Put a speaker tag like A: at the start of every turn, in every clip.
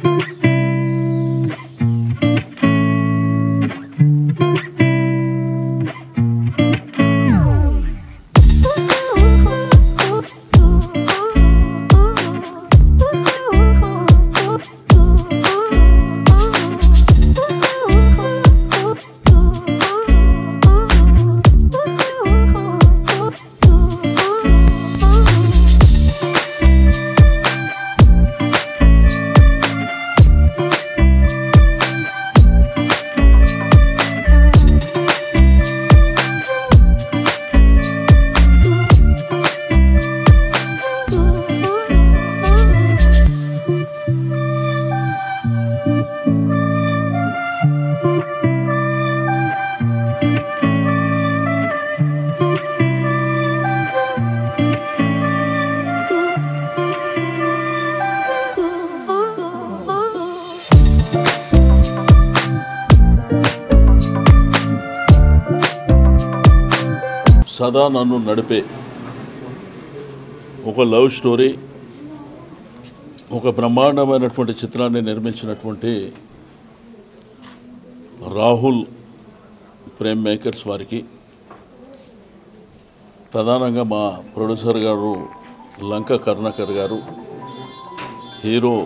A: సదా నన్ను నడిపే ఒక లవ్ స్టోరీ ఒక బ్రహ్మాండమైనటువంటి చిత్రాన్ని నిర్మించినటువంటి రాహుల్ ప్రేమ్ మేకర్స్ వారికి ప్రధానంగా మా ప్రొడ్యూసర్ గారు లంక కరుణాకర్ గారు హీరో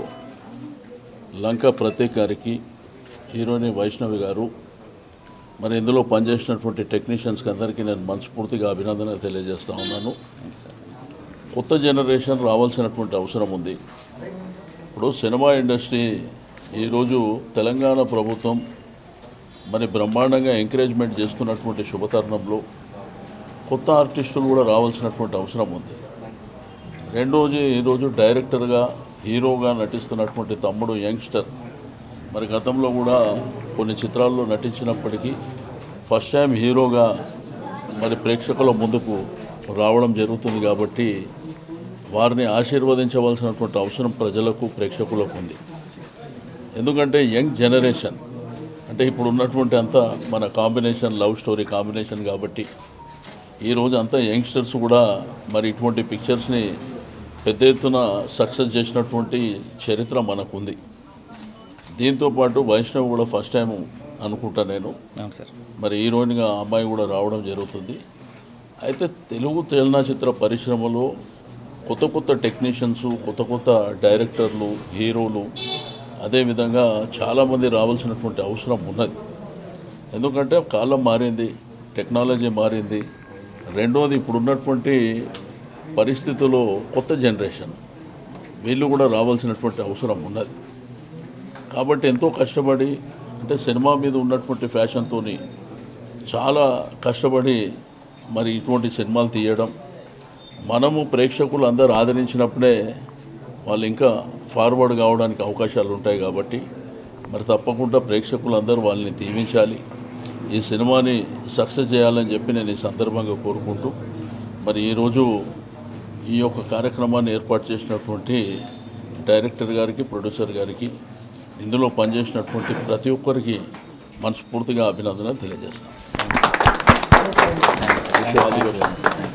A: లంక ప్రతీక్ గారికి హీరోయిన్ వైష్ణవి గారు మరి ఇందులో పనిచేసినటువంటి టెక్నీషియన్స్కి అందరికీ నేను మనస్ఫూర్తిగా అభినందనలు తెలియజేస్తా ఉన్నాను కొత్త జనరేషన్ రావాల్సినటువంటి అవసరం ఉంది ఇప్పుడు సినిమా ఇండస్ట్రీ ఈరోజు తెలంగాణ ప్రభుత్వం మరి బ్రహ్మాండంగా ఎంకరేజ్మెంట్ చేస్తున్నటువంటి శుభతరుణంలో కొత్త ఆర్టిస్టులు కూడా రావాల్సినటువంటి అవసరం ఉంది రెండోది ఈరోజు డైరెక్టర్గా హీరోగా నటిస్తున్నటువంటి తమ్ముడు యంగ్స్టర్ మరి గతంలో కూడా కొన్ని చిత్రాల్లో నటించినప్పటికీ ఫస్ట్ టైం హీరోగా మరి ప్రేక్షకుల ముందుకు రావడం జరుగుతుంది కాబట్టి వారిని ఆశీర్వదించవలసినటువంటి అవసరం ప్రజలకు ప్రేక్షకులకు ఉంది ఎందుకంటే యంగ్ జనరేషన్ అంటే ఇప్పుడు ఉన్నటువంటి అంతా మన కాంబినేషన్ లవ్ స్టోరీ కాంబినేషన్ కాబట్టి ఈరోజు అంతా యంగ్స్టర్స్ కూడా మరి ఇటువంటి పిక్చర్స్ని పెద్ద ఎత్తున సక్సెస్ చేసినటువంటి చరిత్ర మనకుంది దీంతోపాటు వైష్ణవ్ కూడా ఫస్ట్ టైం అనుకుంటా నేను
B: అవును సార్
A: మరి హీరోయిన్గా ఆ అమ్మాయి కూడా రావడం జరుగుతుంది అయితే తెలుగు చలనచిత్ర పరిశ్రమలో కొత్త కొత్త టెక్నీషియన్స్ కొత్త కొత్త డైరెక్టర్లు హీరోలు అదేవిధంగా చాలామంది రావాల్సినటువంటి అవసరం ఉన్నది ఎందుకంటే కాలం మారింది టెక్నాలజీ మారింది రెండోది ఇప్పుడు ఉన్నటువంటి పరిస్థితుల్లో కొత్త జనరేషన్ వీళ్ళు కూడా రావాల్సినటువంటి అవసరం ఉన్నది కాబట్టి ఎంతో కష్టపడి అంటే సినిమా మీద ఉన్నటువంటి ఫ్యాషన్తో చాలా కష్టపడి మరి ఇటువంటి సినిమాలు తీయడం మనము ప్రేక్షకులు అందరూ ఆదరించినప్పుడే వాళ్ళు ఇంకా ఫార్వర్డ్ కావడానికి అవకాశాలు ఉంటాయి కాబట్టి మరి తప్పకుండా ప్రేక్షకులు అందరూ వాళ్ళని దీవించాలి ఈ సినిమాని సక్సెస్ చేయాలని చెప్పి నేను ఈ సందర్భంగా కోరుకుంటూ మరి ఈరోజు ఈ యొక్క కార్యక్రమాన్ని ఏర్పాటు చేసినటువంటి డైరెక్టర్ గారికి ప్రొడ్యూసర్ గారికి ఇందులో పనిచేసినటువంటి ప్రతి ఒక్కరికి మనస్ఫూర్తిగా అభినందనలు తెలియజేస్తాను